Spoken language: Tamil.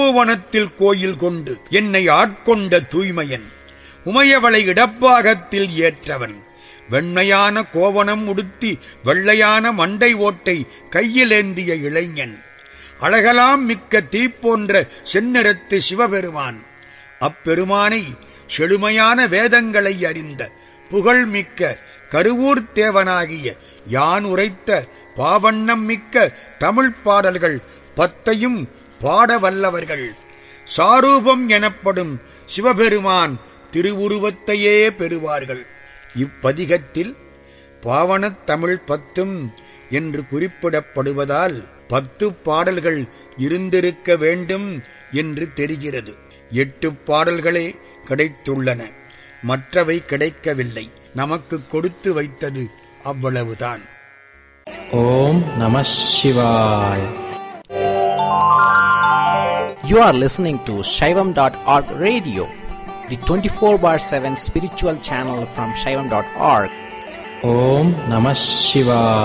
பூவனத்தில் கோயில் கொண்டு என்னை ஆட்கொண்ட தூய்மையன் உமையவளை இடப்பாகத்தில் ஏற்றவன் வெண்மையான கோவணம் உடுத்தி வெள்ளையான மண்டை ஓட்டை கையிலேந்திய இளைஞன் அழகலாம் மிக்க தீப்போன்ற செந்நிறத்து சிவபெருமான் அப்பெருமானை செழுமையான வேதங்களை அறிந்த புகழ்மிக்க கருவூர் தேவனாகிய யான் உரைத்த பாவண்ணம் மிக்க தமிழ் பாடல்கள் பத்தையும் பாட வல்லவர்கள் சாரூபம் எனப்படும் சிவபெருமான் திருவுருவத்தையே பெறுவார்கள் இப்பதிகத்தில் பாவனத் தமிழ் பத்தும் என்று குறிப்பிடப்படுவதால் பத்து பாடல்கள் இருந்திருக்க வேண்டும் என்று தெரிகிறது எட்டு பாடல்களே கிடைத்துள்ளன மற்றவை கிடைக்கவில்லை நமக்கு கொடுத்து வைத்தது அவ்வளவுதான் ஓம் நம சிவாய் You are listening to Shaivam.org radio, the 24 bar 7 spiritual channel from Shaivam.org. ஓம் நம சிவாய்